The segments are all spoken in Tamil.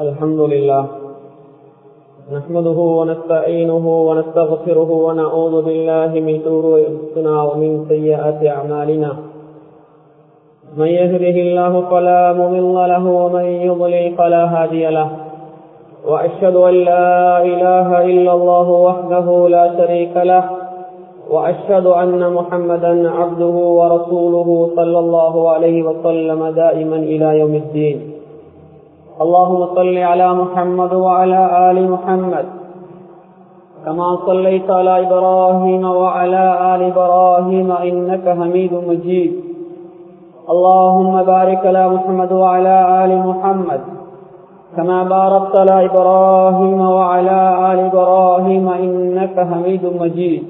الحمد لله نحمده ونستعينه ونستغفره ونعوذ بالله من شرور انفسنا ومن سيئات اعمالنا من يهده الله فلا مضل له ومن يضلل فلا هادي له واشهد ان لا اله الا الله وحده لا شريك له واشهد ان محمدا عبده ورسوله صلى الله عليه وسلم دائما الى يوم الدين اللهم صل على محمد وعلى ال محمد كما صليت على ابراهيم وعلى ال ابراهيم انك حميد مجيد اللهم بارك على محمد وعلى ال محمد كما باركت على ابراهيم وعلى ال ابراهيم انك حميد مجيد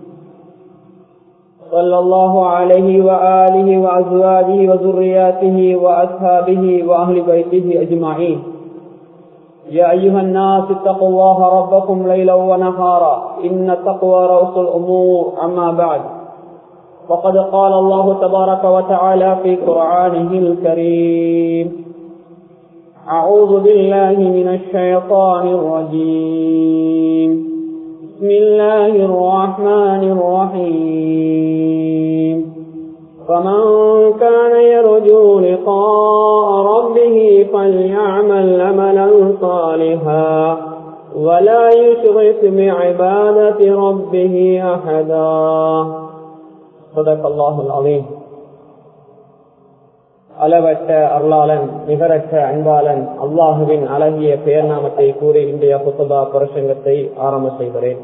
صلى الله عليه وآله وأزواجه وذرياته وأصحابه وأهل بيته أجمعين يا أيها الناس اتقوا الله ربكم ليلا ونهارا إن التقوى رؤوس الأمور أما بعد فقد قال الله تبارك وتعالى في قرآنه الكريم أعوذ بالله من الشيطان الرجيم بسم الله الرحمن الرحيم فمن كان يرجو لقاء ربه فليعمل عملا صالحا ولا يشرك بعبادة ربه أحدا صدق الله العظيم அளவற்ற அருளாளன் நிகரற்ற அன்பாளன் அல்லாஹுவின் அழகிய பெயர் நாமத்தை கூறி இன்றைய புத்தபா பிரசங்கத்தை ஆரம்ப செய்கிறேன்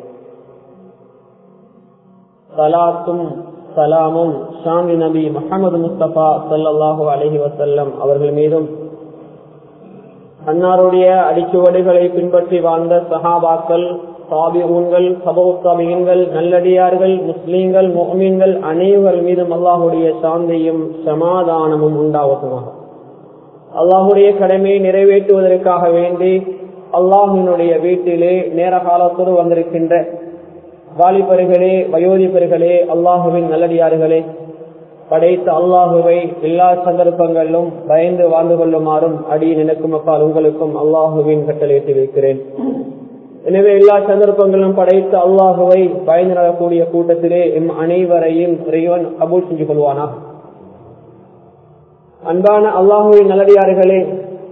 சலாத்தும் சலாமும் ஷாமி நபி முகமது முஸ்தபா சல்லாஹூ அலஹி வசல்லம் அவர்கள் மீதும் அன்னாருடைய அடிச்சுவடுகளை பின்பற்றி வாழ்ந்த சஹாபாக்கள் சாபிஊன்கள் சபோத்தாபியன்கள் நல்லடியார்கள் முஸ்லீம்கள் மோமீன்கள் அனைவர் மீதும் அல்லாஹுடைய சாந்தியும் சமாதானமும் உண்டாவதுமாக அல்லாஹுடைய கடமையை நிறைவேற்றுவதற்காக வேண்டி அல்லாஹினுடைய வீட்டிலே நேர காலத்தோடு வந்திருக்கின்ற வாலிபர்களே வயோதிபர்களே அல்லாஹுவின் நல்லடியார்களே படைத்த அல்லாஹுவை எல்லா சந்தர்ப்பங்களிலும் பயந்து வாழ்ந்து கொள்ளுமாறும் அடி நினைக்கும் அப்பால் உங்களுக்கும் அல்லாஹுவின் கட்டளையிட்டு வைக்கிறேன் எனவே எல்லா சந்தர்ப்பங்களும் படைத்த அல்லாஹுவை பயந்து நடக்கூடிய கூட்டத்திலே எம் அனைவரையும் இறைவன் கபூல் செஞ்சு கொள்வானா அன்பான அல்லாஹுவின் நல்லடியார்களே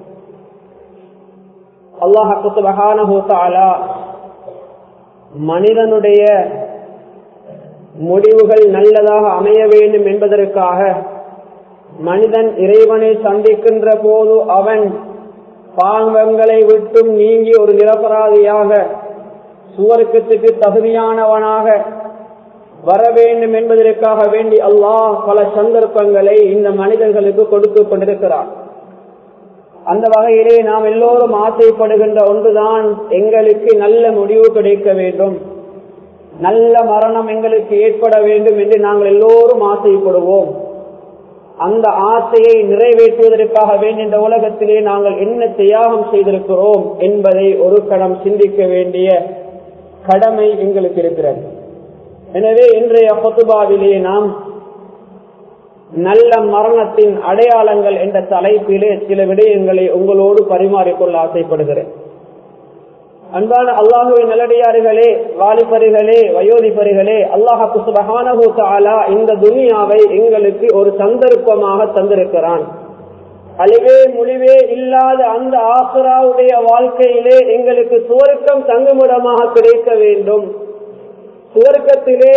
அல்லாஹாலா மனிதனுடைய முடிவுகள் நல்லதாக அமைய வேண்டும் என்பதற்காக மனிதன் இறைவனை சந்திக்கின்ற போது அவன் பாவங்களை விட்டும் நீங்கி ஒரு நிரபராதியாக சுவர்க்கத்துக்கு தகுதியானவனாக வர வேண்டும் என்பதற்காக வேண்டி அல்லாஹ் பல சந்தர்ப்பங்களை இந்த மனிதர்களுக்கு கொடுத்து கொண்டிருக்கிறார் அந்த வகையிலே நாம் எல்லோரும் ஆசைப்படுகின்ற ஒன்றுதான் எங்களுக்கு நல்ல முடிவு கிடைக்க வேண்டும் நல்ல மரணம் எங்களுக்கு ஏற்பட வேண்டும் என்று நாங்கள் எல்லோரும் ஆசைப்படுவோம் அந்த ஆசையை நிறைவேற்றுவதற்காக வேண்டி இந்த உலகத்திலே நாங்கள் என்ன தியாகம் செய்திருக்கிறோம் என்பதை ஒரு கணம் சிந்திக்க வேண்டிய கடமை எங்களுக்கு இருக்கிறது எனவே இன்றைய பொத்துபாவிலே நாம் நல்ல மரணத்தின் அடையாளங்கள் என்ற தலைப்பிலே சில விடயங்களை உங்களோடு பரிமாறிக்கொள்ள ஆசைப்படுகிறேன் அன்பான அல்லாஹுவை நல்லடியார்களே வாலிபரிகளே வயோதிபரிகளே அல்லாஹாக்கு சுபகானா இந்த துனியாவை எங்களுக்கு ஒரு சந்தர்ப்பமாக தந்திருக்கிறான் அழிவே முடிவே இல்லாத அந்த ஆசுராவுடைய வாழ்க்கையிலே எங்களுக்கு சுவர்க்கம் தங்குமிடமாக கிடைக்க வேண்டும் சுவர்க்கத்திலே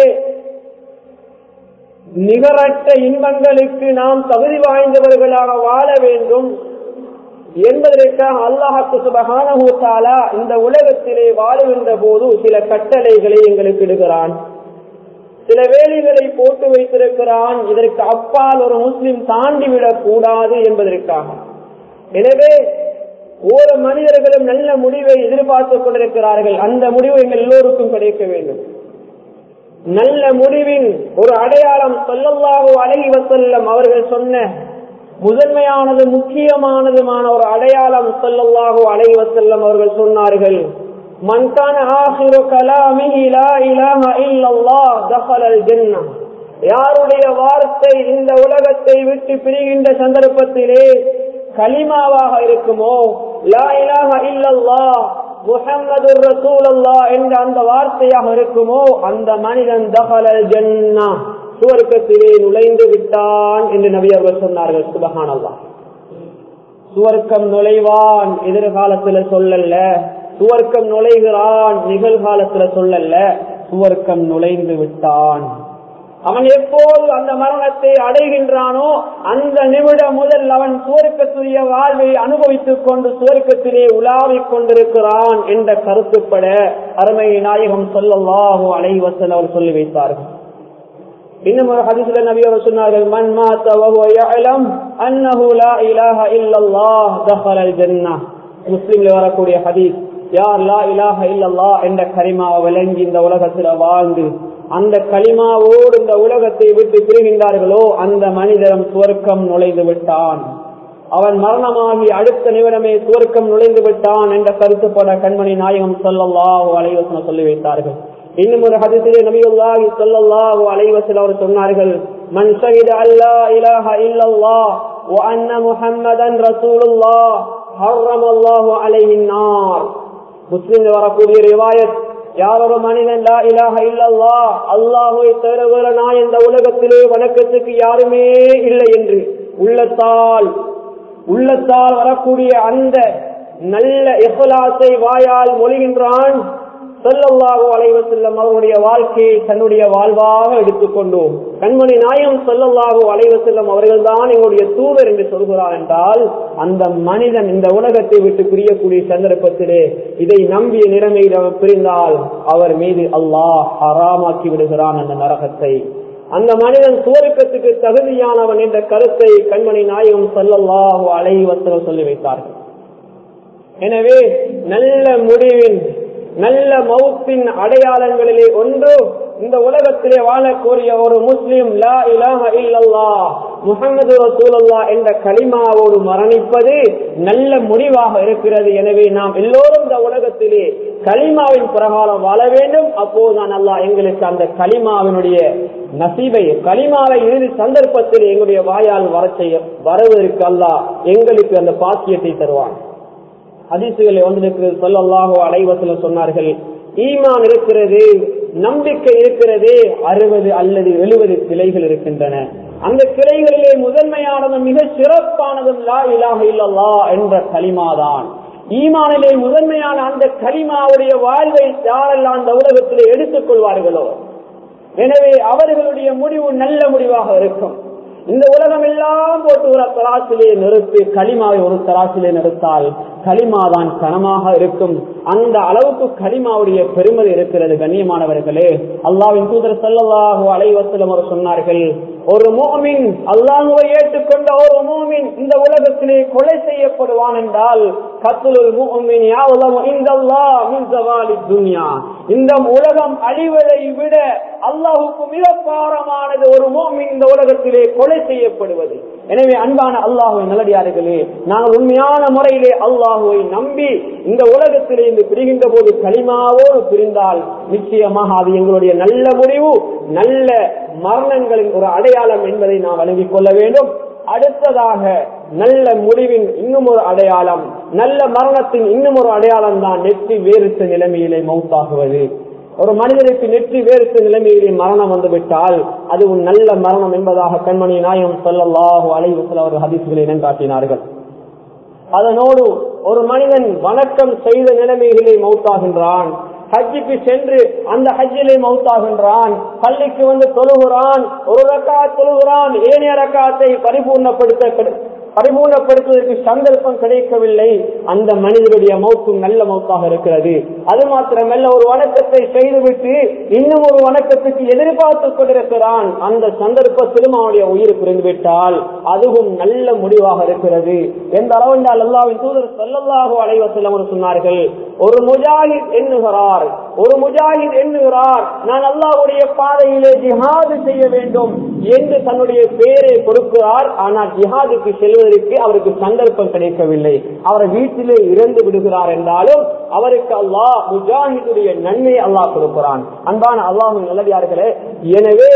நிகரற்ற இன்பங்களுக்கு நாம் தகுதி வாய்ந்தவர்களாக வாழ வேண்டும் என்பதற்காக அல்லாஹாக்கு சுபகானா இந்த உலகத்திலே வாழுகின்ற போது சில கட்டளைகளை எங்களுக்கு இடுகிறான் சில வேலைகளை போட்டு வைத்திருக்கிறான் இதற்கு அப்பால் ஒரு முஸ்லிம் தாண்டிவிடக் கூடாது என்பதற்காக எனவே ஒவ்வொரு மனிதர்களும் நல்ல முடிவை எதிர்பார்த்துக் கொண்டிருக்கிறார்கள் அந்த முடிவு எங்கள் எல்லோருக்கும் கிடைக்க வேண்டும் நல்ல முடிவின் ஒரு அடையாளம் சொல்லல்லாஹோ அழகி வசல்லம் அவர்கள் சொன்ன முதன்மையானது முக்கியமானதுமான ஒரு அடையாளம் சொல்லல்லாஹோ அழகி வசல்லம் அவர்கள் சொன்னார்கள் மன்கான ஆஹிரு கலாமிஹி லா இலாஹ இல்லல்லாஹ் தஹலல் ஜன்னah யாருடைய வார்த்தை இந்த உலகத்தை விட்டு பிரிகின்ற சந்தர்ப்பத்திலே கலிமாவாக இருக்குமோ லா இலாஹ இல்லல்லாஹ் முஹம்மது ரசூலல்லா என்ற அந்த வார்த்தையாக இருக்குமோ அந்த மனிதன் தகலல் ஜன்னா சுவர்க்கத்திலே நுழைந்து விட்டான் என்று நபி அவர்கள் சொன்னார்கள் சுபஹானல்லா சுவர்க்கம் நுழைவான் எதிர்காலத்துல சொல்லல சுவர்க்கம் நுழைகிறான் நிகழ்காலத்துல சொல்லல சுவர்க்கம் நுழைந்து விட்டான் அவன் எப்போது அந்த மரணத்தை அடைகின்றானோ அந்த நிமிடம் முதல் அவன் சுவர்க்கத்துடைய வாழ்வை அனுபவித்துக் கொண்டு சுவர்க்கத்திலே உலாவிக் கொண்டிருக்கிறான் என்ற கருத்துப்பட அருமை நாயகம் சொல்லல்லாஹோ அலைவசல் அவர் சொல்லி வைத்தார்கள் இன்னும் ஒரு ஹதீஸ்ல நபி அவர் சொன்னார்கள் மன் மாத்த வஹுவ யஅலம் அன்னஹு லா இலாஹ இல்லல்லாஹ் தஹலல் ஜன்னah முஸ்லிம்ல வரக்கூடிய ஹதீஸ் யார் லா இலாஹ இல்லல்லாஹ் என்ற கரிமாவை விளங்கி இந்த உலகத்துல வாழ்ந்து அந்த களிமாவோடு இந்த உலகத்தை விட்டு பிரிகின்றார்களோ அந்த மனிதன் சுவர்க்கம் நுழைந்து விட்டான் அவன் மரணமாகி அடுத்த நிமிடமே சுவர்க்கம் நுழைந்து விட்டான் என்ற கருத்துப்பட கண்மணி நாயகம் சொல்லல்லாஹோ அலைவசன சொல்லி வைத்தார்கள் இன்னும் ஒரு ஹதிசிலே நபியுல்லாஹி சொல்லல்லாஹோ அலைவசல் அவர் சொன்னார்கள் மன் ஷஹித அல்லா இலாஹ இல்லல்லாஹ் வ அன்ன முஹம்மதன் ரசூலுல்லாஹ் ஹர்ரம அல்லாஹு அலைஹி நார் முஸ்லிம்ல வரக்கூடிய ரிவாயத் யார் ஒரு மனிதன் லா இலாஹ இல்லல்லா அல்லாஹுவை தவிர வேற நான் இந்த உலகத்திலே வணக்கத்துக்கு யாருமே இல்லை என்று உள்ளத்தால் உள்ளத்தால் வரக்கூடிய அந்த நல்ல இஹ்லாசை வாயால் மொழிகின்றான் சொல்லல்லாஹு அலைவ செல்லம் அவருடைய வாழ்க்கையை தன்னுடைய வாழ்வாக எடுத்துக்கொண்டோம் கண்மணி நாயம் சொல்லல்லாஹு அலைவ செல்லம் அவர்கள் தான் எங்களுடைய தூதர் என்று சொல்கிறார் என்றால் அந்த மனிதன் இந்த உலகத்தை விட்டு பிரியக்கூடிய சந்தர்ப்பத்திலே இதை நம்பிய நிலைமையில் அவர் பிரிந்தால் அவர் மீது அல்லாஹ் ஹராமாக்கி விடுகிறான் அந்த நரகத்தை அந்த மனிதன் சுவருக்கத்துக்கு தகுதியானவன் என்ற கருத்தை கண்மணி நாயகம் சொல்லல்லாஹு அலைவசலம் சொல்லி வைத்தார்கள் எனவே நல்ல முடிவின் நல்ல மௌத்தின் அடையாளங்களிலே ஒன்று இந்த உலகத்திலே வாழக்கூடிய ஒரு முஸ்லிம் லா இலாஹ இல்லல்லா முகமது ரசூலல்லா என்ற களிமாவோடு மரணிப்பது நல்ல முடிவாக இருக்கிறது எனவே நாம் எல்லோரும் இந்த உலகத்திலே களிமாவின் பிரகாரம் வாழ வேண்டும் அப்போதுதான் அல்லாஹ் எங்களுக்கு அந்த களிமாவினுடைய நசீபை களிமாவை இறுதி சந்தர்ப்பத்தில் எங்களுடைய வாயால் வர செய்ய வருவதற்கு அல்லாஹ் எங்களுக்கு அந்த பாக்கியத்தை தருவான் ஹதீசுகளை வந்திருக்கிறது சொல்லல்லாஹோ அலைவசல சொன்னார்கள் ஈமான் இருக்கிறது நம்பிக்கை இருக்கிறது அறுபது அல்லது எழுபது கிளைகள் இருக்கின்றன அந்த கிளைகளிலே முதன்மையானதும் மிக சிறப்பானதும் லா இலாஹ இல்லல்லா என்ற களிமாதான் ஈமானிலே முதன்மையான அந்த களிமாவுடைய வாழ்வை யாரெல்லாம் அந்த உலகத்திலே எடுத்துக் கொள்வார்களோ எனவே அவர்களுடைய முடிவு நல்ல முடிவாக இருக்கும் இந்த உலகம் எல்லாம் போட்டு ஒரு தராசிலே நிறுத்தி களிமாவை ஒரு தராசிலே நிறுத்தால் களிமாதான் கனமாக இருக்கும் அந்த அளவுக்கு களிமாவுடைய பெருமதி இருக்கிறது கண்ணியமானவர்களே அல்லாவின் தூதர் செல்லல்லாஹு அலைவசலம் அவர் சொன்னார்கள் ஒரு மோமின் அல்லாஹுவை ஏற்றுக்கொண்ட ஒரு மோமின் இந்த உலகத்திலே கொலை செய்யப்படுவான் என்றால் கத்துலுல் மூமின் துன்யா இந்த உலகம் அழிவதை விட அல்லாஹுக்கு மிக பாரமானது ஒரு மோமின் இந்த உலகத்திலே கொலை செய்யப்படுவது எனவே அன்பான அல்லாஹுவை நல்லடியார்களே நாங்கள் உண்மையான முறையிலே அல்லாஹுவை நம்பி இந்த உலகத்திலே இருந்து பிரிகின்ற போது களிமாவோடு பிரிந்தால் நிச்சயமாக அது எங்களுடைய நல்ல முடிவு நல்ல மரணங்களின் ஒரு அடையாளம் என்பதை நாம் வழங்கிக் கொள்ள வேண்டும் அடுத்ததாக நல்ல முடிவின் இன்னும் ஒரு அடையாளம் நல்ல மரணத்தின் இன்னும் ஒரு அடையாளம் தான் நெற்றி வேறுத்த நிலைமையிலே மவுத்தாகுவது ஒரு மனிதனுக்கு நெற்றி வேறுத்த நிலைமையிலே மரணம் வந்துவிட்டால் அது ஒரு நல்ல மரணம் என்பதாக கண்மணி நாயகம் சொல்லல்லாஹு அலைவசல் அவர்கள் ஹதீசுகளை இனம் காட்டினார்கள் அதனோடு ஒரு மனிதன் வணக்கம் செய்த நிலைமைகளிலே மௌத்தாகின்றான் ஹஜ்ஜுக்கு சென்று அந்த ஹஜ்ஜிலே மௌத்தாகின்றான் பள்ளிக்கு வந்து தொழுகிறான் ஒரு ரக்கா தொழுகிறான் ஏனைய ரக்காத்தை பரிபூர்ணப்படுத்த பரிபூர்ணப்படுத்துவதற்கு சந்தர்ப்பம் கிடைக்கவில்லை அந்த மனிதனுடைய மௌத்தும் நல்ல மௌத்தாக இருக்கிறது அது மாத்திரமல்ல ஒரு வணக்கத்தை செய்துவிட்டு இன்னும் ஒரு வணக்கத்துக்கு எதிர்பார்த்து கொண்டிருக்கிறான் அந்த சந்தர்ப்பத்திலும் அவனுடைய உயிர் புரிந்துவிட்டால் அதுவும் நல்ல முடிவாக இருக்கிறது எந்த அளவென்றால் அல்லாவின் தூதர் சொல்லல்லாக அலைவசல் அவர் சொன்னார்கள் ஒரு முஜாஹித் எண்ணுகிறார் ஒரு முஜாஹித் எண்ணுகிறார் நான் அல்லாவுடைய பாதையிலே ஜிஹாது செய்ய வேண்டும் என்று தன்னுடைய பெயரை கொடுக்கிறார் ஆனால் ஜிஹாதுக்கு செல்வதற்கு அவருக்கு சந்தர்ப்பம் கிடைக்கவில்லை அவர் வீட்டிலே இறந்து விடுகிறார் என்றாலும் அவருக்கு அல்லாஹ் முஜாஹிதுடைய நன்மை அல்லாஹ் கொடுக்கிறான் அன்பான அல்லாஹின் நல்லதார்களே எனவே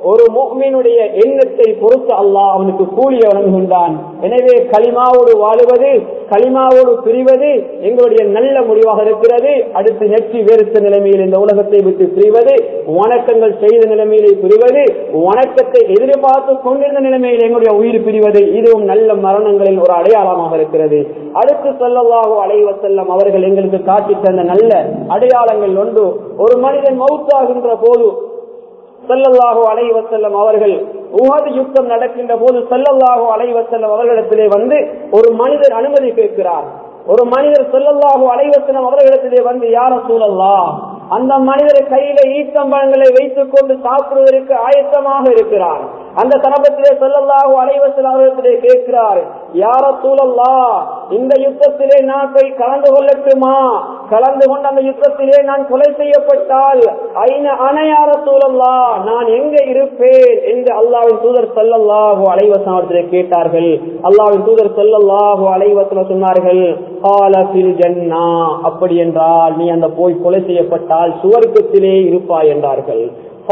ஒரு முக்மீனுடைய எண்ணத்தை பொறுத்து அல்லாஹ் அவனுக்கு கூலிய வழங்குகின்றான் எனவே களிமாவோடு வாழுவது களிமாவோடு பிரிவது எங்களுடைய நல்ல முடிவாக இருக்கிறது அடுத்து நெற்றி வேறுத்த நிலைமையில் இந்த உலகத்தை விட்டு பிரிவது வணக்கங்கள் செய்த நிலைமையிலே பிரிவது வணக்கத்தை எதிர்பார்த்து கொண்டிருந்த நிலைமையில் எங்களுடைய உயிர் பிரிவது இதுவும் நல்ல மரணங்களில் ஒரு அடையாளமாக இருக்கிறது அடுத்து சொல்லவாக அலைவ செல்லம் அவர்கள் எங்களுக்கு காட்டி தந்த நல்ல அடையாளங்கள் ஒன்று ஒரு மனிதன் மவுத்தாகின்ற போது செல்லல்லாகோ அலைவசல்லம் அவர்கள் உகது யுத்தம் நடக்கின்ற போது செல்லல்லாகோ அலைவசல்லம் அவர்களிடத்திலே வந்து ஒரு மனிதர் அனுமதி கேட்கிறார் ஒரு மனிதர் செல்லல்லாகோ அலைவசனம் அவர்களிடத்திலே வந்து யார சூழல்லா அந்த மனிதர் கையில ஈத்தம்பழங்களை வைத்துக் கொண்டு சாப்பிடுவதற்கு ஆயத்தமாக இருக்கிறார் அந்த சந்தர்ப்பத்திலே செல்லல்லாகோ அலைவசல் அவர்களிடத்திலே கேட்கிறார் யார சூழல்லா இந்த யுத்தத்திலே நான் போய் கலந்து கொள்ளட்டுமா கலந்து கொண்ட அந்த யுத்தத்திலே நான் கொலை செய்யப்பட்டால் ஐன அணையார சூழல்லா நான் எங்க இருப்பேன் என்று அல்லாவின் தூதர் செல்லல்லாஹோ அலைவசம் அவர்களை கேட்டார்கள் அல்லாவின் தூதர் செல்லல்லாஹோ அலைவசம் சொன்னார்கள் ஜன்னா அப்படி என்றால் நீ அந்த போய் கொலை செய்யப்பட்டால் சுவர்க்கத்திலே இருப்பாய் என்றார்கள்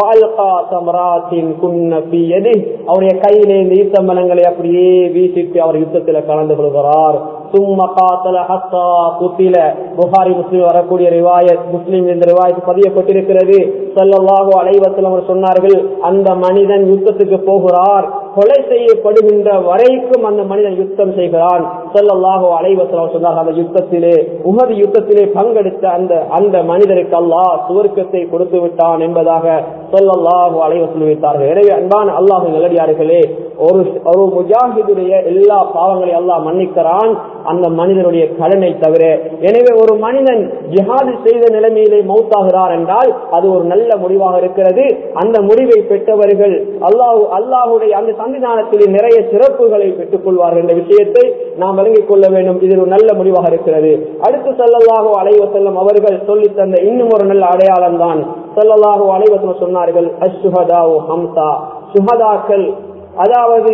அவருடைய கையிலே இந்த ஈத்தம்பலங்களை அப்படியே வீசிட்டு அவர் யுத்தத்தில் கலந்து கொள்கிறார் சும்ம காத்தல ஹத்தா குத்தில புகாரி முஸ்லீம் வரக்கூடிய ரிவாயத் முஸ்லீம் இந்த ரிவாயத்து பதியப்பட்டிருக்கிறது சொல்லவாகோ அலைவத்தில் அவர் சொன்னார்கள் அந்த மனிதன் யுத்தத்துக்கு போகிறார் கொலை செய்யப்படுகின்ற வரைக்கும் அந்த மனிதன் யுத்தம் செய்கிறான் சொல்லல்லாகோ அலைவத்தில் அவர் சொன்னார் அந்த யுத்தத்திலே உமது யுத்தத்திலே பங்கெடுத்த அந்த அந்த மனிதருக்கு அல்லாஹ் சுவர்க்கத்தை கொடுத்து விட்டான் என்பதாக சொல்லல்லாஹோ அலைவசல் வைத்தார்கள் எனவே அன்பான அல்லாஹ் நல்லடியார்களே ஒரு ஒரு முஜாஹிதுடைய எல்லா பாவங்களையும் அல்லாஹ் மன்னிக்கிறான் அந்த மனிதனுடைய கடனை தவிர எனவே ஒரு மனிதன் ஜிஹாது செய்த நிலைமையிலே மௌத்தாகிறார் என்றால் அது ஒரு நல்ல முடிவாக இருக்கிறது அந்த முடிவை பெற்றவர்கள் அல்லாஹ் அல்லாஹுடைய அந்த சன்னிதானத்திலே நிறைய சிறப்புகளை பெற்றுக் கொள்வார்கள் என்ற விஷயத்தை நாம் விளங்கிக் கொள்ள வேண்டும் இது ஒரு நல்ல முடிவாக இருக்கிறது அடுத்து செல்லல்லாகோ அலைவ செல்லும் அவர்கள் சொல்லி தந்த இன்னும் ஒரு நல்ல அடையாளம் தான் செல்லல்லாகோ அலைவசம் சொன்னார்கள் அசுஹதா ஹம்சா சுஹதாக்கள் அதாவது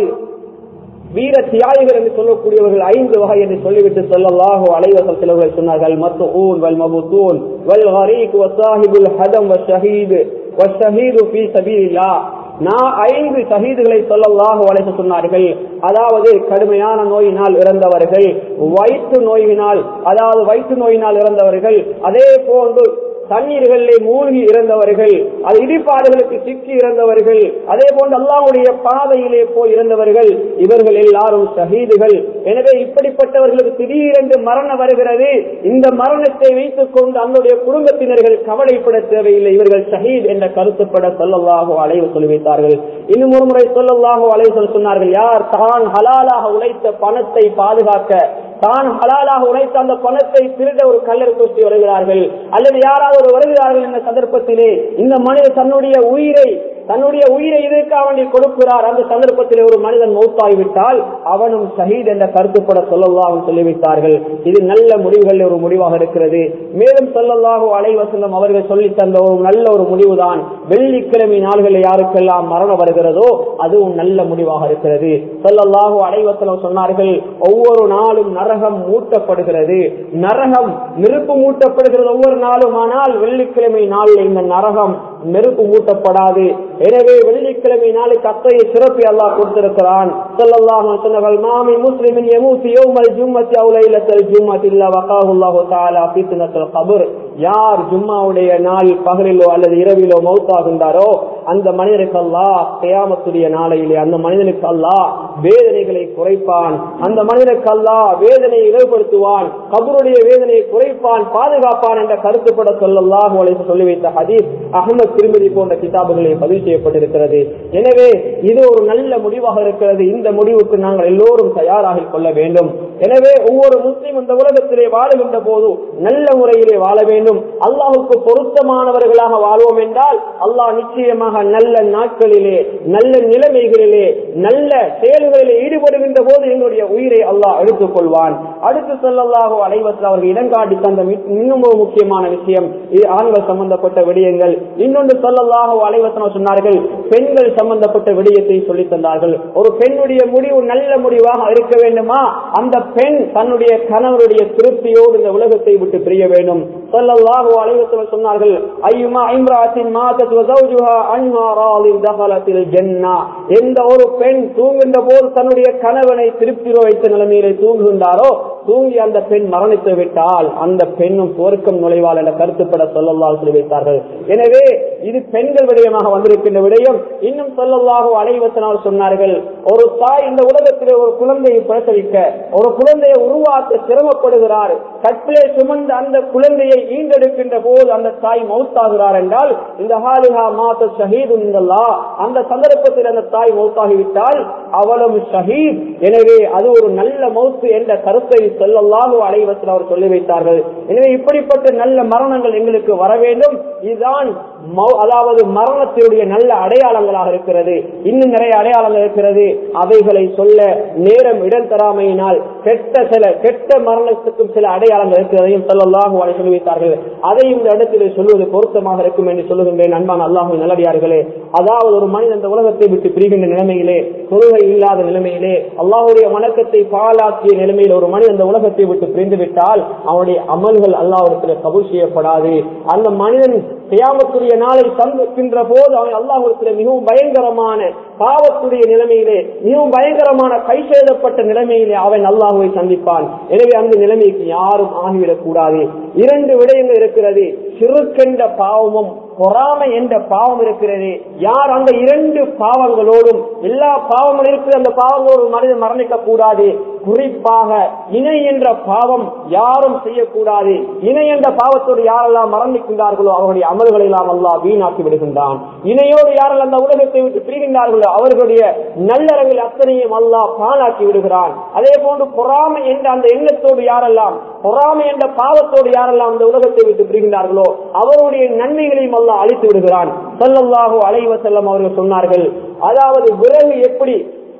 வீர தியாகிகள் என்று சொல்லக்கூடியவர்கள் ஐந்து வகை என்று சொல்லிவிட்டு சொல்லலாகோ அலைவசல் சிலவர்கள் சொன்னார்கள் மத்து ஊன் வல் மபுத்தூன் வல் ஹரீக் வசாஹிபுல் ஹதம் வஷஹீது வஷஹீது ஃபீ சபீலில்லா நான் ஐந்து ஷஹீதுகளை சொல்லலாக வளைத்து சொன்னார்கள் அதாவது கடுமையான நோயினால் இறந்தவர்கள் வயிற்று நோயினால் அதாவது வயிற்று நோயினால் இறந்தவர்கள் அதே போன்று தண்ணீர்களிலே மூழ்கி இறந்தவர்கள் அது இடிபாடுகளுக்கு சிக்கி இறந்தவர்கள் அதே போன்று அல்லாவுடைய பாதையிலே போய் இறந்தவர்கள் இவர்கள் எல்லாரும் ஷஹீதுகள் எனவே இப்படிப்பட்டவர்களுக்கு திடீரென்று மரணம் வருகிறது இந்த மரணத்தை வைத்துக் கொண்டு அவனுடைய குடும்பத்தினர்கள் கவலைப்பட தேவையில்லை இவர்கள் ஷஹீத் என்ற கருத்துப்பட சொல்லல்லாகோ அலைவு சொல்லி வைத்தார்கள் இன்னும் ஒரு முறை சொல்லல்லாகோ அலைவு சொல்ல சொன்னார்கள் யார் தான் ஹலாலாக உழைத்த பணத்தை பாதுகாக்க தான் ஹலாலாக உழைத்த அந்த பணத்தை திருட ஒரு கல்லறை குஸ்தி வருகிறார்கள் அல்லது யாராவது ஒரு வருகிறார்கள் என்ற சந்தர்ப்பத்திலே இந்த மனிதர் தன்னுடைய உயிரை தன்னுடைய உயிரை இதற்காக வேண்டி கொடுக்கிறார் அந்த சந்தர்ப்பத்தில் ஒரு மனிதன் மௌத்தாகிவிட்டால் அவனும் ஷஹீத் என்ற கருத்துப்பட சொல்லல்லாகும் சொல்லிவிட்டார்கள் இது நல்ல முடிவுகள் ஒரு முடிவாக இருக்கிறது மேலும் சொல்லல்லாகும் அலைவசந்தம் அவர்கள் சொல்லி தந்த ஒரு நல்ல ஒரு முடிவுதான் வெள்ளிக்கிழமை நாள்களில் யாருக்கெல்லாம் மரணம் வருகிறதோ அதுவும் நல்ல முடிவாக இருக்கிறது சொல்லல்லாகும் அலைவசனம் சொன்னார்கள் ஒவ்வொரு நாளும் நரகம் மூட்டப்படுகிறது நரகம் நெருப்பு மூட்டப்படுகிறது ஒவ்வொரு நாளும் ஆனால் வெள்ளிக்கிழமை நாளில் இந்த நரகம் நெருப்பு மூட்டப்படாது எனவே வெள்ளிக்கிழமை நாளுக்கு அத்தகைய சிறப்பை அல்லாஹ் கொடுத்திருக்கிறான் சொல்லல்லாஹு சொன்னகள் மாமி முஸ்லிமின் யமூசி யௌமல் ஜும்மத்தி அவு லைலத்தல் ஜும்மத் இல்ல வகாஹுல்லாஹு தஆலா ஃபித்னத்துல் கபர் யார் ஜும்மாவுடைய நாள் பகலிலோ அல்லது இரவிலோ மௌத்தாகின்றாரோ அந்த மனிதனுக்கு அல்லாஹ் கியாமத்துடைய நாளையிலே அந்த மனிதனுக்கு அல்லாஹ் வேதனைகளை குறைப்பான் அந்த மனிதனுக்கு அல்லாஹ் வேதனையை இழப்படுத்துவான் கபருடைய வேதனையை குறைப்பான் பாதுகாப்பான் என்ற கருத்துப்பட சொல்லல்லாஹு அலைஹி சொல்லி வைத்த ஹதீஸ் அகமது திருமதி போன்ற கிதாபுகளை பதிவு செய்யப்பட்டிருக்கிறது எனவே இது ஒரு நல்ல முடிவாக இருக்கிறது இந்த முடிவுக்கு நாங்கள் எல்லோரும் தயாராக கொள்ள வேண்டும் எனவே ஒவ்வொரு முஸ்லீம் இந்த உலகத்திலே வாழுகின்ற போது நல்ல முறையிலே வாழ வேண்டும் அல்லாஹுக்கு பொருத்தமானவர்களாக வாழ்வோம் என்றால் அல்லாஹ் நிச்சயமாக நல்ல நாட்களிலே நல்ல நிலைமைகளிலே நல்ல செயல்களிலே ஈடுபடுகின்ற போது எங்களுடைய உயிரை அல்லாஹ் எடுத்துக் கொள்வான் அடுத்து சொல்லல்லாஹோ அலைவத்தில் அவர்கள் இடங்காட்டி தந்த இன்னும் ஒரு முக்கியமான விஷயம் இது ஆண்கள் சம்பந்தப்பட்ட விடயங்கள் இன்னொன்று சொல்லல்லாஹோ அலைவசனம் சொன்னார்கள் பெண்கள் சம்பந்தப்பட்ட விடயத்தை சொல்லி தந்தார்கள் ஒரு பெண்ணுடைய முடிவு நல்ல முடிவாக இருக்க வேண்டுமா அந்த பெண் தன்னுடைய கணவருடைய திருப்தியோடு இந்த உலகத்தை விட்டு பிரிய வேண்டும் ஸல்லல்லாஹு அலைஹி வஸல்லம் சொன்னார்கள் ஐயுமா இம்ராத்தின் மாதத் வ ஜௌஜுஹா அன்ஹா ராலின் தஹலத்தில் ஜன்னah எந்த ஒரு பெண் தூங்குகின்ற போது தன்னுடைய கணவனை திருப்தி வைத்த நிலைமையிலே தூங்குகின்றாரோ தூங்கி அந்த பெண் மரணித்து விட்டால் அந்த பெண்ணும் சுவர்க்கம் நுழைவாள் என்ற கருத்துப்பட சொல்லல்லால் சொல்லி வைத்தார்கள் எனவே இது பெண்கள் விடயமாக வந்திருக்கின்ற விடயம் இன்னும் சொல்லல்லாக அலைவசனால் சொன்னார்கள் ஒரு தாய் இந்த உலகத்திலே ஒரு குழந்தையை பிரசவிக்க ஒரு குழந்தையை உருவாக்க சிரமப்படுகிறார் கற்பிலே சுமந்த அந்த குழந்தையை ஈண்டெடுக்கின்ற போது அந்த தாய் மௌத்தாகிறார் என்றால் இந்த ஹாலிஹா மாத ஷஹீது அந்த சந்தர்ப்பத்தில் அந்த தாய் மௌத்தாகிவிட்டால் அவளும் ஷஹீத் எனவே அது ஒரு நல்ல மௌத்து என்ற கருத்தை சொல்லல்லாஹு அலைவசல் அவர் சொல்லி வைத்தார்கள் எனவே இப்படிப்பட்ட நல்ல மரணங்கள் எங்களுக்கு வர வேண்டும் இதுதான் அதாவது மரணத்தினுடைய நல்ல அடையாளங்களாக இருக்கிறது இன்னும் நிறைய அடையாளங்கள் இருக்கிறது அவைகளை சொல்ல நேரம் இடம் தராமையினால் கெட்ட சில கெட்ட மரணத்துக்கும் சில அடையாளங்கள் இருக்கிறதையும் சொல்லல்லாஹு அலை சொல்லி வைத்தார்கள் அதையும் இந்த இடத்திலே சொல்வது பொருத்தமாக இருக்கும் என்று சொல்லுகின்றேன் அன்பான அல்லாஹு நல்லடியார்களே அதாவது ஒரு மனிதன் இந்த உலகத்தை விட்டு பிரிகின்ற நிலைமையிலே தொழுகை இல்லாத நிலைமையிலே அல்லாஹுடைய வணக்கத்தை பாலாக்கிய நிலைமையில் ஒரு மனிதன் இந்த உலகத்தை விட்டு பிரிந்து விட்டால் அவனுடைய அமல்கள் அல்லாஹிடத்தில் கபூல் செய்யப்படாது அந்த மனிதன் கியாமத்துடைய நாளை சந்திக்கின்ற போது அவன் அல்லாஹிடத்தில் மிகவும் பயங்கரமான பாவத்துடைய நிலைமையிலே மிகவும் பயங்கரமான கை செய்தப்பட்ட நிலைமையிலே அவன் அல்லாஹுவை சந்திப்பான் எனவே அந்த நிலைமைக்கு யாரும் ஆகிவிடக் கூடாது இரண்டு விடயங்கள் இருக்கிறது சிறுக்கென்ற பாவமும் பொறாமை என்ற பாவம் இருக்கிறது யார் அந்த இரண்டு பாவங்களோடும் எல்லா பாவங்களும் இருக்கிற அந்த பாவங்களோடு மனிதன் மரணிக்க கூடாது குறிப்பாக இணை என்ற பாவம் யாரும் செய்யக்கூடாது இணை என்ற பாவத்தோடு யாரெல்லாம் மரணிக்கின்றார்களோ அவருடைய அமல்களை எல்லாம் அல்லாஹ் வீணாக்கி விடுகின்றான் இணையோடு யாரெல்லாம் அந்த உலகத்தை விட்டு பிரிகின்றார்களோ அவர்களுடைய நல்லறங்கள் அத்தனையும் அல்லாஹ் பாழாக்கி விடுகிறான் அதே போன்று பொறாமை என்ற அந்த எண்ணத்தோடு யாரெல்லாம் பொறாமை என்ற பாவத்தோடு யாரெல்லாம் அந்த உலகத்தை விட்டு பிரிகின்றார்களோ அவருடைய நன்மைகளையும் அல்லாஹ் அழித்து விடுகிறான் சொல்லல்லாஹோ அலைவ செல்லம் அவர்கள் சொன்னார்கள் அதாவது விறகு எப்படி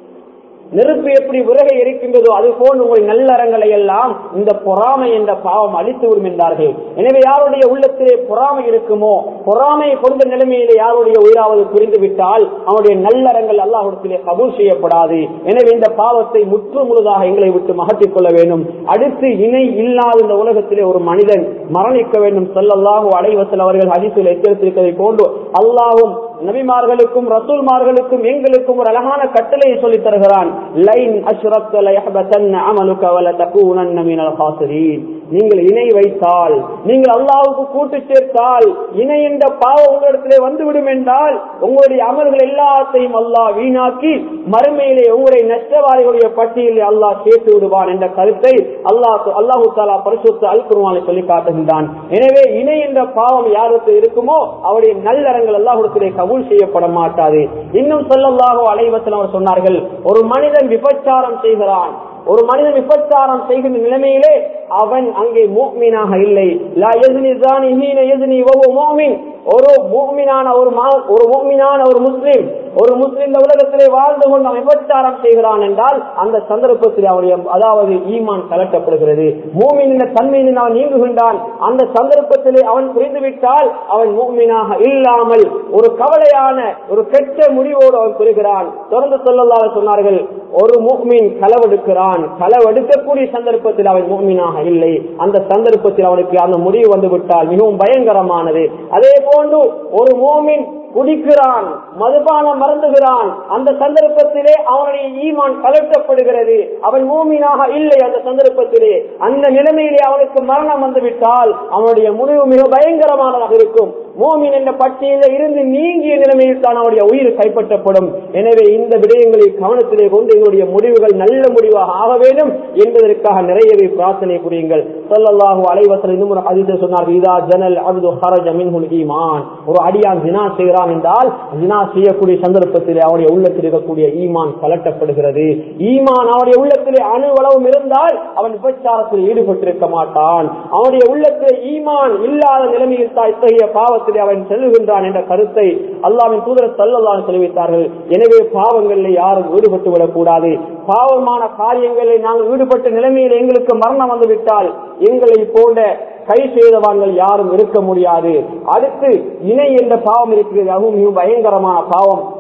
நெருப்பு எப்படி விறகை எரிக்கின்றதோ அது போன்று உங்கள் நல்லறங்களை எல்லாம் இந்த பொறாமை என்ற பாவம் அழித்து விடும் என்றார்கள் எனவே யாருடைய உள்ளத்திலே பொறாமை இருக்குமோ பொறாமை கொண்ட நிலைமையிலே யாருடைய உயிராவது புரிந்து விட்டால் அவனுடைய நல்லறங்கள் அல்லாஹிடத்திலே கபூல் செய்யப்படாது எனவே இந்த பாவத்தை முற்று முழுதாக எங்களை விட்டு மகற்றிக் கொள்ள வேண்டும் அடுத்து இணை இல்லாத இந்த உலகத்திலே ஒரு மனிதன் மரணிக்க வேண்டும் சொல்லல்லாஹு அலைவசல் அவர்கள் ஹரிசில் எச்சரித்திருப்பதை போன்று அல்லாவும் நபிமார்களுக்கும் ரசூல்மார்களுக்கும் எங்களுக்கும் ஒரு அழகான கட்டளையை சொல்லித் தருகிறான் லைன் அஷ்ரப்த லயஹபதன்ன அமலுக வல தகூனன்ன மினல் காசிரீன் நீங்கள் இணை வைத்தால் நீங்கள் அல்லாவுக்கு கூட்டு சேர்த்தால் இணை என்ற பாவம் உங்களிடத்திலே வந்துவிடும் என்றால் உங்களுடைய அமல்கள் எல்லாத்தையும் அல்லாஹ் வீணாக்கி மறுமையிலே உங்களுடைய நஷ்டவாதிகளுடைய பட்டியலில் அல்லாஹ் சேர்த்து விடுவான் என்ற கருத்தை அல்லாஹ் அல்லாஹு தாலா பரிசுத்த அல் குருவானை சொல்லி காட்டுகின்றான் எனவே இணை என்ற பாவம் யாருக்கு இருக்குமோ அவருடைய நல்லறங்கள் அல்லாஹுடத்திலே கபூல் செய்யப்பட மாட்டாது இன்னும் சொல்லல்லாஹோ அலைவத்தில் அவர் சொன்னார்கள் ஒரு மனிதன் விபச்சாரம் செய்கிறான் ஒரு மனிதன் விபச்சாரம் செய்கின்ற நிலைமையிலே அவன் அங்கே மூக்மீனாக இல்லை லா யஸ்னி ஸானி ஹீன யஸ்னி வஹுவ முஃமின் ஒரு மூமினான ஒரு மா- ஒரு மூமினான ஒரு முஸ்லிம் ஒரு முஸ்லிம் இந்த உலகத்திலே வாழ்ந்து கொண்டு அவன் விபச்சாரம் செய்கிறான் என்றால் அந்த சந்தர்ப்பத்தில் அவனுடைய அதாவது ஈமான் கலட்டப்படுகிறது மூமின் என்ற தன்மையில் அவன் நீங்குகின்றான் அந்த சந்தர்ப்பத்திலே அவன் புரிந்துவிட்டால் அவன் மூமினாக இல்லாமல் ஒரு கவலையான ஒரு கெட்ட முடிவோடு அவன் பெறுகிறான் தொடர்ந்து சொல்லலாக சொன்னார்கள் ஒரு மூமின் களவெடுக்கிறான் களவெடுக்கக்கூடிய சந்தர்ப்பத்தில் அவன் மூமினாக இல்லை அந்த சந்தர்ப்பத்தில் அவனுக்கு அந்த முடிவு வந்து விட்டால் மிகவும் பயங்கரமானது அதே போன்று ஒரு மூமின் குடிக்கிறான் மதுபானம் மறந்துகிறான் அந்த சந்தர்ப்பத்திலே அவனுடைய ஈமான் கலட்டப்படுகிறது அவன் மூமினாக இல்லை அந்த சந்தர்ப்பத்திலே அந்த நிலைமையிலே அவனுக்கு மரணம் வந்துவிட்டால் அவனுடைய முடிவு மிக பயங்கரமானதாக இருக்கும் மூமின் என்ற பட்டியலில் இருந்து நீங்கிய நிலைமையில் தான் அவனுடைய உயிர் கைப்பற்றப்படும் எனவே இந்த விடயங்களை கவனத்திலே கொண்டு எங்களுடைய முடிவுகள் நல்ல முடிவாக ஆக வேண்டும் என்பதற்காக நிறையவே பிரார்த்தனை புரியுங்கள் சொல்லல்லாஹு அலைவசல் இன்னும் ஒரு ஹதீஸில் சொன்னார்கள் இதா ஜனல் அப்து ஹரஜ மின்ஹுல் ஈமான் ஒரு அடியான் ஜினா செய்கிறான் என்றால் ஜினா செய்யக்கூடிய சந்தர்ப்பத்திலே அவனுடைய உள்ளத்தில் இருக்கக்கூடிய ஈமான் கலட்டப்படுகிறது ஈமான் அவனுடைய உள்ளத்திலே அணுவளவும் இருந்தால் அவன் விபச்சாரத்தில் ஈடுபட்டிருக்க மாட்டான் அவனுடைய உள்ளத்திலே ஈமான் இல்லாத நிலைமையில் தான் இத்தகைய பாவத்திலே அவன் செல்லுகின்றான் என்ற கருத்தை அல்லாவின் தூதர் சொல்லலாம் தெரிவித்தார்கள் எனவே பாவங்களில் யாரும் ஈடுபட்டு விடக்கூடாது பாவமான காரியங்களில் நாங்கள் ஈடுபட்ட நிலைமையில் எங்களுக்கு மரணம் வந்துவிட்டால் எங்களை போன்ற கை செய்தவான்கள் யாரும் இருக்க முடியாது அடுத்து இணை என்ற பாவம் இருக்கிறது அதுவும் மிகவும் பயங்கரமான பாவம்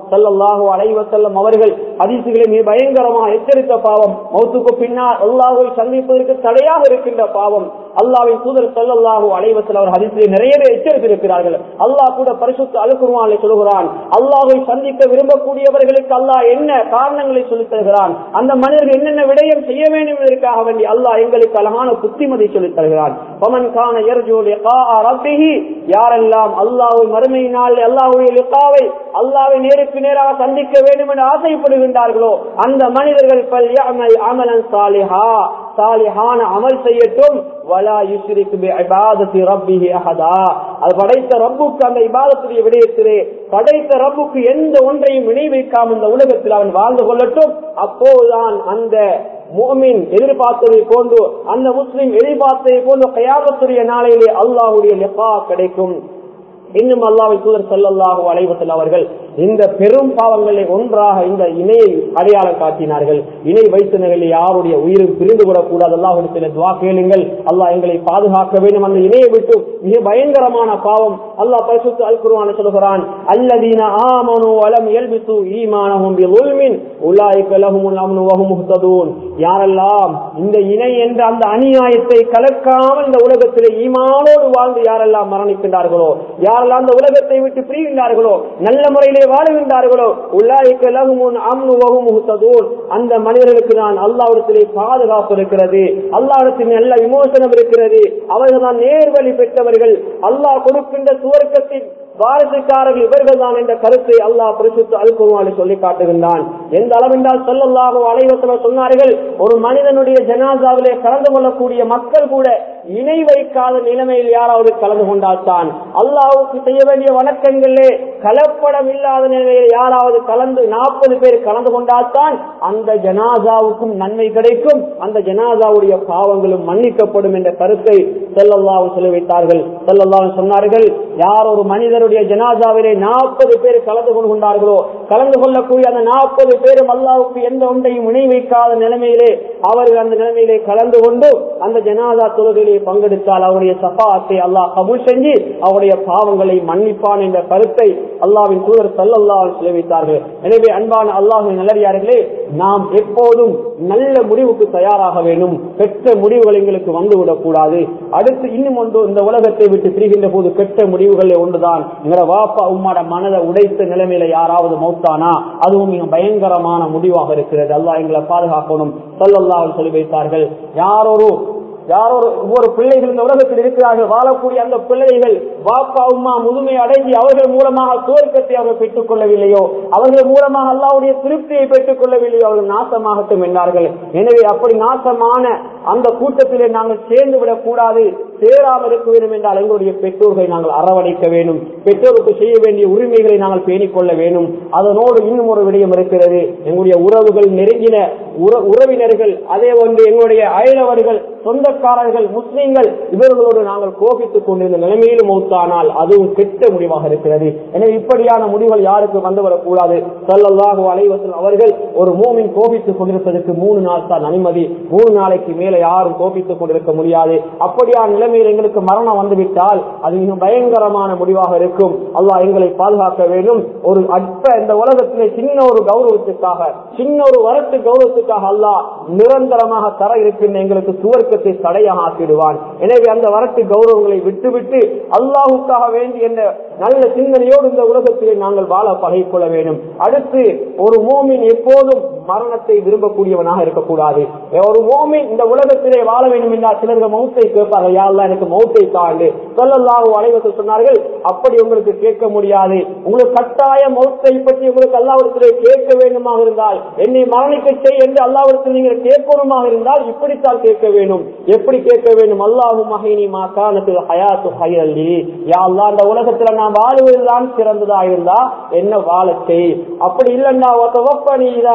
சல்லல்லாஹு அலைஹி வஸல்லம் அவர்கள் ஹதீசுகளை மிக பயங்கரமாக எச்சரித்த பாவம் மௌத்துக்கு பின்னால் அல்லாஹ்வை சந்திப்பதற்கு தடையாக இருக்கின்ற பாவம் அல்லாஹ்வின் தூதர் சல்லல்லாஹு அலைஹி வஸல்லம் அவர் ஹதீஸிலே நிறையவே எச்சரித்திருக்கிறார்கள் அல்லாஹ் கூட பரிசுத்த அலுக்குர்வானில் சொல்கிறான் அல்லாஹ்வை சந்திக்க விரும்பக்கூடியவர்களுக்கு அல்லாஹ் என்ன காரணங்களை சொல்லித் தருகிறான் அந்த மனிதர்கள் என்னென்ன விடயம் செய்ய வேண்டும் என்பதற்காக வேண்டி அல்லாஹ் எங்களுக்கு அழகான புத்திமதி சொல்லித் தருகிறான் பமன் கான யர்ஜு லிகாஅ ரப்பிஹி யாரெல்லாம் அல்லாஹ்வை மறுமையினால் அல்லாஹ்வுடைய லிகாவை அல்லாஹ்வை நேருக்கு நேராக சந்திக்க வேண்டும் என்று ஆசைப்படுகின்றார்களோ அந்த மனிதர்கள் பல் யஅமல் அமலன் சாலிஹா சாலிஹான அமல் செய்யட்டும் வலா யுஷ்ரிக் பி இபாதத்தி ரப்பிஹி அஹதா அது படைத்த ரப்புக்கு அந்த இபாதத்துடைய விடயத்திலே படைத்த ரப்புக்கு எந்த ஒன்றையும் இணை வைக்காம இந்த உலகத்தில் அவன் வாழ்ந்து கொள்ளட்டும் அப்போதுதான் அந்த முஃமின் எதிர்பார்த்ததை போன்று அந்த முஸ்லிம் எதிர்பார்த்ததை போன்று கயாமத்துடைய நாளையிலே அல்லாஹ்வுடைய லிகா கிடைக்கும் இன்னும் அல்லாஹ்வை தூதர் ஸல்லல்லாஹு அலைஹி வஸல்லம் அவர்கள் இந்த பெரும் பாவங்களை ஒன்றாக இந்த இணையை அடையாளம் காட்டினார்கள் இணை வைத்தவர்கள் யாருடைய உயிரும் பிரிந்து விடக்கூடாது அல்லாஹ்விடத்தில் துவா கேளுங்கள் அல்லாஹ் எங்களை பாதுகாக்க வேண்டும் அந்த இணையை விட்டு மிக பயங்கரமான பாவம் அல்லாஹ் பரிசுத்த அல் குர்ஆன் சொல்கிறான் அல்லதீன ஆமனு வலம் யல்பிசு ஈமானஹும் பிظுல்மின் உலாயிக லஹுமுல் அம்னு வஹும் முஹ்ததூன் யாரெல்லாம் இந்த இணை என்ற அந்த அநியாயத்தை கலக்காமல் இந்த உலகத்திலே ஈமானோடு வாழ்ந்து யாரெல்லாம் மரணிக்கின்றார்களோ யாரெல்லாம் அந்த உலகத்தை விட்டு பிரிகின்றார்களோ நல்ல முறையிலே வாழுகின்றார்களோ உல்லாய்க்கு லகுமுன் அம்னு வகும் முகத்ததூன் அந்த மனிதர்களுக்கு நான் அல்லாவிடத்திலே பாதுகாப்பு இருக்கிறது அல்லாவிடத்தில் நல்ல விமோசனம் இருக்கிறது அவர்கள் தான் நேர்வழி பெற்றவர்கள் அல்லாஹ் கொடுக்கின்ற சுவர்க்கத்தின் வாரசுக்காரர்கள் இவர்கள் தான் என்ற கருத்தை அல்லாஹ் பரிசுத்து அல்குருவானை சொல்லி காட்டுகின்றான் எந்த அளவென்றால் சொல்லல்லாக அலைவசன சொன்னார்கள் ஒரு மனிதனுடைய ஜனாசாவிலே கலந்து கொள்ளக்கூடிய மக்கள் கூட இணை வைக்காத நிலைமையில் யாராவது கலந்து கொண்டால்தான் அல்லாவுக்கு செய்ய வேண்டிய வணக்கங்களே கலப்படம் இல்லாத நிலைமையில் யாராவது கலந்து நாற்பது பேர் கலந்து கொண்டால்தான் அந்த ஜனாசாவுக்கும் நன்மை கிடைக்கும் அந்த ஜனாசாவுடைய பாவங்களும் மன்னிக்கப்படும் என்ற கருத்தை செல்லல்லாவும் சொல்லி வைத்தார்கள் செல்லல்லாவும் சொன்னார்கள் யார் ஒரு மனிதருடைய ஜனாசாவிலே நாற்பது பேர் கலந்து கொண்டார்களோ கலந்து கொள்ளக்கூடிய அந்த நாற்பது பேரும் அல்லாவுக்கு எந்த ஒன்றையும் இணை வைக்காத நிலைமையிலே அவர்கள் அந்த நிலைமையிலே கலந்து கொண்டு அந்த ஜனாதா தொழுகையிலே பங்கெடுத்தால் அவருடைய சபாத்தை அல்லாஹ் கபூல் செஞ்சு அவருடைய பாவங்களை மன்னிப்பான் என்ற கருத்தை அல்லாவின் தூதர் சல்லல்லா தெரிவித்தார்கள் எனவே அன்பான அல்லாஹின் நல்லடியார்களே நாம் எப்போதும் நல்ல முடிவுக்கு தயாராக வேண்டும் பெற்ற முடிவுகள் எங்களுக்கு வந்துவிடக் கூடாது அடுத்து இன்னும் ஒன்று இந்த உலகத்தை விட்டு பிரிகின்ற போது பெற்ற முடிவுகள் ஒன்றுதான் எங்களோட வாப்பா உம்மாட மனதை உடைத்த நிலைமையில யாராவது மௌத்தானா அதுவும் மிக பயங்கரமான முடிவாக இருக்கிறது அல்லாஹ் எங்களை பாதுகாக்கணும் சொல்லல்லா சொல்லி வைத்தார்கள் யாரொரு யாரோ ஒவ்வொரு பிள்ளைகள் இந்த உலகத்தில் இருக்கிறார்கள் வாழக்கூடிய அந்த பிள்ளைகள் பாப்பா உமா முதுமை அடைஞ்சி அவர்கள் மூலமாக சுவர்க்கத்தை அவர்கள் பெற்றுக் கொள்ளவில்லையோ அவர்கள் மூலமாக அல்லாவுடைய திருப்தியை பெற்றுக் கொள்ளவில்லையோ அவர்கள் நாசமாகட்டும் என்றார்கள் எனவே அப்படி நாசமான அந்த கூட்டத்திலே நாங்கள் சேர்ந்து விடக் கூடாது சேராமல் இருக்க வேண்டும் என்றால் எங்களுடைய பெற்றோர்களை நாங்கள் அரவணைக்க வேண்டும் பெற்றோருக்கு செய்ய வேண்டிய உரிமைகளை நாங்கள் பேணிக் கொள்ள வேண்டும் அதனோடு இன்னும் ஒரு விடயம் இருக்கிறது எங்களுடைய உறவுகள் நெருங்கின உறவினர்கள் அதே ஒன்று எங்களுடைய அயலவர்கள் சொந்தக்காரர்கள் முஸ்லீம்கள் இவர்களோடு நாங்கள் கோபித்துக் கொண்டிருந்த நிலைமையிலும் மௌத்தானால் அதுவும் கெட்ட முடிவாக இருக்கிறது எனவே இப்படியான முடிவுகள் யாருக்கு வந்துவிடக்கூடாது சொல்லல்லாக அலைவசல் அவர்கள் ஒரு மூமின் கோபித்துக் கொண்டிருப்பதற்கு மூணு நாள் தான் அனுமதி மூணு நாளைக்கு மேல யாரும் கோபித்துக் கொண்டிருக்க முடியாது அப்படியான நிலைமையில் எங்களுக்கு மரணம் வந்துவிட்டால் அது மிக பயங்கரமான முடிவாக இருக்கும் அல்லாஹ் எங்களை பாதுகாக்க வேண்டும் ஒரு அற்ப இந்த உலகத்திலே சின்ன ஒரு கௌரவத்துக்காக சின்ன ஒரு வரட்டு கௌரவத்துக்காக அல்லாஹ் நிரந்தரமாக தர இருக்கின்ற எங்களுக்கு சுவர்க்கத்தை தடையாக ஆக்கிடுவான் எனவே அந்த வரட்டு கௌரவங்களை விட்டுவிட்டு அல்லாஹுக்காக வேண்டி என்ற நல்ல சிந்தனையோடு இந்த உலகத்திலே நாங்கள் வாழ பழகிக்கொள்ள வேண்டும் அடுத்து ஒரு மோமின் எப்போதும் மரணத்தை விரும்பக்கூடியவனாக இருக்கக்கூடாது ஒரு மோமின் இந்த உலகத்திலே வாழ வேண்டும் என்றால் சிலர்கள் மௌத்தை கேட்பார்கள் யாரெல்லாம் எனக்கு மௌத்தை தாண்டு சொல்லல்லாஹு அலைவசல் சொன்னார்கள் அப்படி உங்களுக்கு கேட்க முடியாது உங்களுக்கு கட்டாய மௌத்தை பற்றி உங்களுக்கு அல்லாவிடத்திலே கேட்க வேண்டுமாக இருந்தால் என்னை மரணிக்க செய் என்று அல்லாவிடத்தில் நீங்கள் கேட்கணுமாக இருந்தால் இப்படித்தான் கேட்க வேண்டும் எப்படி கேட்க வேண்டும் அல்லாஹு மகினி மா காலத்தில் ஹயாத்து ஹயல்லி யா அல்லாஹ் இந்த உலகத்துல நான் வாழுவதுதான் சிறந்ததா இருந்தா என்ன வாழத்தை அப்படி இல்லைன்னா ஒப்பனி இதா கான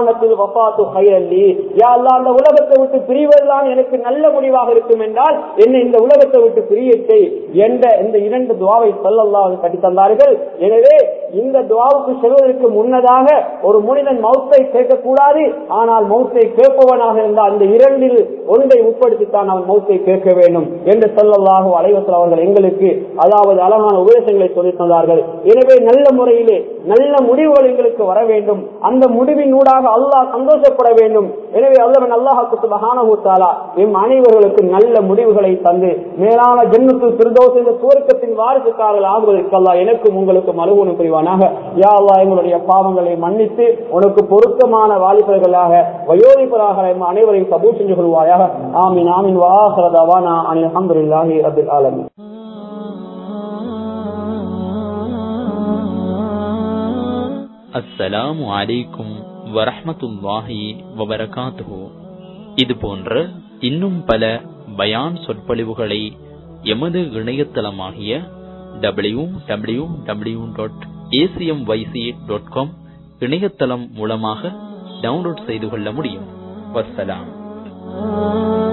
காலத்தில் வஃபாத்து ஹைரல்லி யா அல்லாஹ் அந்த உலகத்தை விட்டு பிரிவதுதான் எனக்கு நல்ல முடிவாக இருக்கும் என்றால் என்னை இந்த உலகத்தை விட்டு பிரியத்தை என்ற இந்த இரண்டு துவாவை சொல்லல்லாஹு கட்டி தந்தார்கள் எனவே இந்த துவாவுக்கு செல்வதற்கு முன்னதாக ஒரு மனிதன் மௌத்தை கேட்கக்கூடாது ஆனால் மௌத்தை கேட்பவனாக இருந்தால் அந்த இரண்டில் ஒன்றை உட்படுத்தித்தான் அவன் மௌத்தை கேட்க வேண்டும் என்று சொல்லல்லாஹு அலைவசல் அவர்கள் எங்களுக்கு அதாவது அழகான உபதேசங்களை சொல்லி தந்தார்கள் எனவே நல்ல முறையிலே நல்ல முடிவுகள் எங்களுக்கு வர வேண்டும் அந்த முடிவின் ஊடாக அல்லாஹ் சந்தோஷப்பட வேண்டும் எனவே அல்லவன் அல்லாஹுக்கு சுபஹானஹூத்தாலா எம் அனைவர்களுக்கு நல்ல முடிவுகளை தந்து மேலான ஜென்மத்தில் திருதோச இந்த சுவர்க்கத்தின் வாரிசுக்காரர்கள் ஆகுவதற்கு அல்லாஹ் எனக்கும் உங்களுக்கும் அலுவலம் புரிவானாக யா அல்லாஹ் எங்களுடைய பாவங்களை மன்னித்து உனக்கு பொருத்தமான வாலிபர்களாக வயோதிபராக எம் அனைவரையும் கபூல் செஞ்சு கொள்வாயாக ஆமீன் ஆமீன் வாஹரதாவானா அனில் அல்ஹம்துலில்லாஹி ரப்பில் ஆலமீன் அஸ்ஸலாமு அலைக்கும் வரஹ்மத்துல்லாஹி வபரகாத்துஹு இது போன்ற இன்னும் பல பயான் சொற்பொழிவுகளை எமது இணையதளமாகிய W W W dot ACM YC dot com இணையதளம் மூலமாக டவுன்லோட் செய்து கொள்ள முடியும் வஸ்ஸலாம்